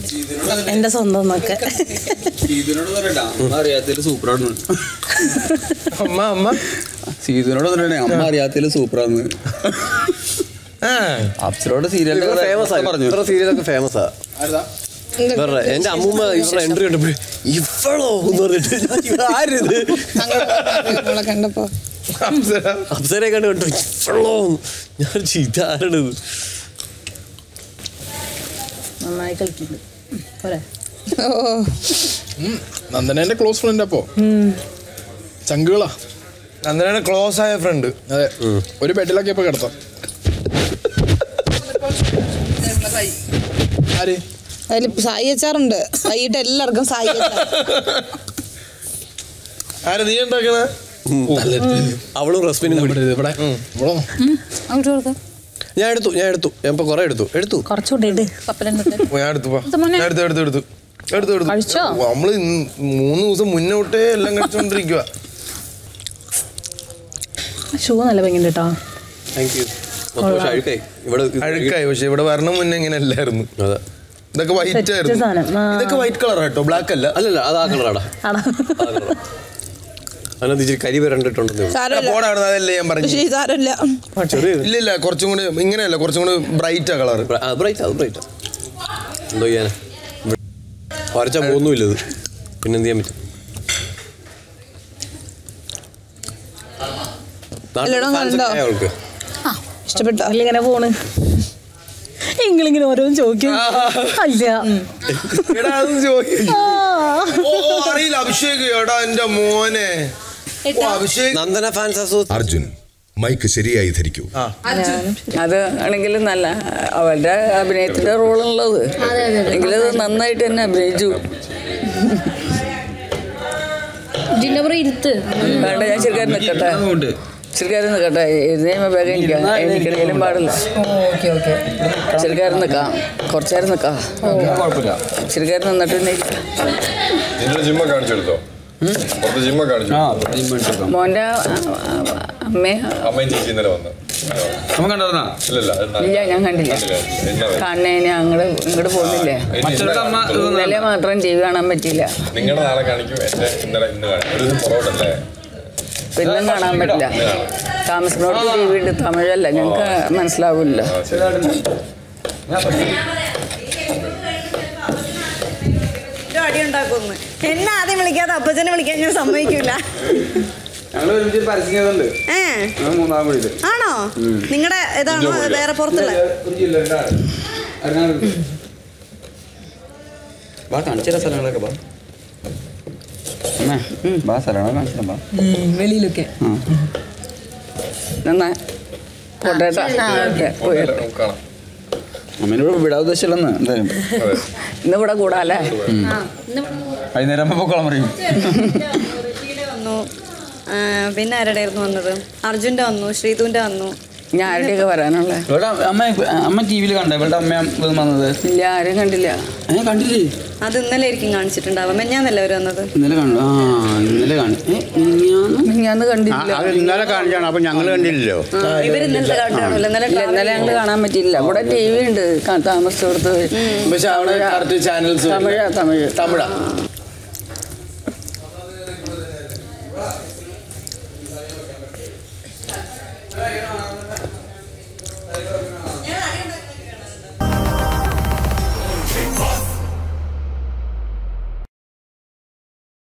എന്റെ സ്വന്തം എന്നൊക്കെ സീതുവിനോട് പറയണ്ട അമ്മ അറിയാത്തതിൽ സൂപ്പറാണ് അമ്മ അമ്മ സീതുവിനോട് പറയണേ അമ്മ അറിയാത്തതിൽ സൂപ്പറാന്ന് ആ അപ്സരോട് സീരിയലിന്റെ ഫേമസ് ആയി പറഞ്ഞു ഇത്ര സീരിയലൊക്കെ ഫേമസ് ആ ഇവരുടെ എന്റെ അമ്മൂമ്മ ഇവരുടെ എൻട്രി കണ്ടപ്പോഴേ ഇവളോ എന്ന് പറഞ്ഞിട്ട് ഞാൻ, ഇത് ആരിത് നമ്മളെ കണ്ടപ്പോ അപ്സര അപ്സരെ കണ്ട് കണ്ടു ഇവളോ ഞാൻ ഇതാരണിത് നന്നായി കളിക്കുന്നുണ്ട് പോരെ ഓ നന്ദനന്റെ ക്ലോസ് ഫ്രണ്ട് അപ്പോ ചങ്കുകളാ നന്ദനയുടെ ക്ലോസ് ആയ ഫ്രണ്ട് അതെ ഒരു ബെഡിലൊക്കെ ഇപ്പൊ കിടത്താം ആര് അതിൽ സായി അച്ചാറുണ്ട് വൈകിട്ട് എല്ലാവർക്കും സായി അച്ചാർ ആരാ നീ ഉണ്ടാക്കണ അവളും റസ്മിനും കൂടി ഇവിടെ ഇവിടെ ഇവിടെ അങ്ങോട്ട് കൊടുക്കാം ഞാൻ എടുത്തു ഞാൻ എടുത്തു ഞാൻ ഇപ്പൊ കുറെ എടുത്തു എടുത്തു കുറച്ചുകൂടെ ഇട് പപ്പലെന്നിട്ട് ഓ, ഞാൻ എടുത്തു പോ. ഞാൻ എടുത്തു എടുത്തു എടുത്തു എടുത്തു എടുത്തു കഴിച്ചോ? ഓ, നമ്മള് ഇന്ന് മൂന്ന് ദിവസം മുന്നേ തൊട്ടേ എല്ലാം കഴിച്ചോണ്ടിരിക്കുക ഷൂ നല്ല ഭംഗിയുണ്ട് കേട്ടോ താങ്ക് യു പക്ഷെ അഴുക്കായി ഇവിടെ ഇത് അഴുക്കായി പക്ഷെ ഇവിടെ വരണം മുന്നേ ഇങ്ങനെ അല്ലായിരുന്നു അതെ ഇതൊക്കെ വൈറ്റ് ആയിരുന്നു സാധനം. ആ. ഇതൊക്കെ വൈറ്റ് കളർ കേട്ടോ ബ്ലാക്ക് അല്ല അല്ലല്ല അത് ആ കളറാടാ ആണോ അതിനകത്ത് ഇച്ചിരി കരി വരണ്ടിട്ടുണ്ടെന്നേ ഉള്ളൂ. സാരമില്ല പോടാണ് അതല്ലേ ഞാൻ പറഞ്ഞു പക്ഷേ സാരമില്ല ചെറിയ ഇല്ല ഇല്ല കുറച്ചും കൂടി ഇങ്ങനെയല്ല കുറച്ചും കൂടി ബ്രൈറ്റ് ആ കളർ ബ്രൈറ്റ് അത് ബ്രൈറ്റ് എന്തോ ചെയ്യാനാ വരച്ചാൽ പോകുന്നുമില്ല ഇത് പിന്നെ എന്ത് ചെയ്യാൻ പറ്റും നാട്ടിൽ എല്ലാം fans ഒക്കെ കണ്ടോ? ആയോ അവൾക്ക് ഇഷ്ടപ്പെട്ടോ ഇങ്ങനെ പോണ് നിങ്ങളിങ്ങനെ ഓരോന്ന് ചോദിക്കും അല്ല എടാ അതൊന്നും ചോദിക്കും ആ. ഓ ഓ, അറിയില്ല അഭിഷേക് എടാ എന്റെ മോനെ ഓ, Abhishek Nandana fans association Arjun mic ശരിയായി ധരിക്കൂ അത് ആണെങ്കിൽ നല്ല അവരുടെ അഭിനയത്തിന്റെ റോളുള്ളത് എങ്കിലത് നന്നായിട്ട് തന്നെ അഭിനയിച്ചു ജിന്നപ്പുറം ഇരുത്ത് വേണ്ട ഞാൻ ശരിക്കാരൻ നിൽക്കട്ടെ ശരിക്കാരൻ നിൽക്കട്ടെ ഇരുന്ന് കഴിയുമ്പോൾ വേഗം എനിക്കാം എനിക്കറിയാലും പാടില്ല ശരിക്കാരൻ നിൽക്കാം കുറച്ചു നേരം നിൽക്കാം കുഴപ്പമില്ല ശരിക്കാരൻ നിന്നിട്ട് തന്നെ ഇരിക്കാം. നിന്റെ ജിമ്മ കാണിച്ചെടുത്തോ പുറത്ത് ജിമ്മ കാണിച്ചു ആ ജിമ്മ് എടുത്തേക്കാം. മോൻ്റെ അമ്മേ അമ്മയും ചേച്ചി ഇന്നലെ വന്ന് അമ്മ കണ്ടായിരുന്നാ ഇല്ലല്ല ഇല്ല ഞാൻ കണ്ടില്ല കാണണേന് അങ്ങോട്ട് ഇങ്ങോട്ട് പോകുന്നില്ലേ മറ്റുള്ള അമ്മ ഇന്നലെ മാത്രം ടി വി കാണാൻ പറ്റിയില്ല നിങ്ങളുടെ നാളെ കാണിക്കും എന്റെ ഇന്നലെ ഇന്ന് കാണിക്കും ഒരു ദിവസം പുറകോട്ടല്ലേ പിന്നെ കാണാൻ പറ്റില്ല താമസിക്കുന്നോട് ടി വി ഉണ്ട് തമിഴല്ല ഞങ്ങൾക്ക് മനസ്സിലാവില്ല ആ, ശരി. അടി ഉണ്ടാക്കുന്നു എന്നെ ആദ്യം വിളിക്കാതെ അപ്പച്ചനെ വിളിക്കാൻ ഞാൻ സമ്മതിക്കൂല ഞങ്ങൾ ഒരുമിച്ച് പരസ്യം ചെയ്തുണ്ട് ഏ ഞങ്ങൾ മൂന്നാം വീട് ആണോ നിങ്ങളുടെ ഇതാണോ വേറെ പുറത്തുള്ള ഒരു ജില്ലയുടെ എറണാകുളത്ത് വാ കാണിച്ചില്ല സ്ഥലങ്ങളൊക്കെ വാ അമ്മേ വാ സ്ഥലങ്ങളൊക്കെ കാണിച്ചില്ല വാ വെളിയിലൊക്കെ നന്നായി പോട്ടേട്ടാ ഓക്കെ പോയിട്ട് നമുക്ക് കാണാം അമ്മേനോട് വിടാൻ ഉദ്ദേശമില്ലെന്ന് എന്തായാലും അതെ ഇന്നിവിടെ കൂടാല്ലേ വൈകുന്നേരം ആകുമ്പോൾ പൊക്കോളം പറയും ഋഷിയുടെ വന്നു ആ, പിന്നെ ആരുടെ ആയിരുന്നു വന്നത് അർജുൻ്റെ വന്നു ശ്രീതുവിൻ്റെ വന്നു ഞാൻ ആരുടെയൊക്കെ വരാനുള്ള ഇവിടെ അമ്മ അമ്മ ടി വിയിൽ കണ്ട ഇവളുടെ അമ്മ വന്നത് ഇല്ല ആരും കണ്ടില്ല ഏ കണ്ടില്ലേ അത് ഇന്നലെ ആയിരിക്കും കാണിച്ചിട്ടുണ്ടാവും മെഞ്ഞാന്നല്ലേ അവർ വന്നത് ഇന്നലെ കണ്ടു ആ ഇന്നലെ കാണി ഏ മിനിഞ്ഞാന്ന് ഞാൻ കണ്ടില്ല ഇന്നലെ കാണിച്ചാണ് അപ്പൊ ഞങ്ങൾ കണ്ടില്ലല്ലോ ഇവർ ഇന്നലത്തെ കണ്ടാണല്ലോ ഇന്നലെ ഇല്ല, ഇന്നലെ ഞങ്ങൾ കാണാൻ പറ്റിയില്ല ഇവിടെ ടി വി ഉണ്ട് ക- താമസിച്ചോടത്ത് പക്ഷെ അവിടെ കറക്റ്റ് ചാനൽസ് തമിഴാ തമിഴ് തമിഴാ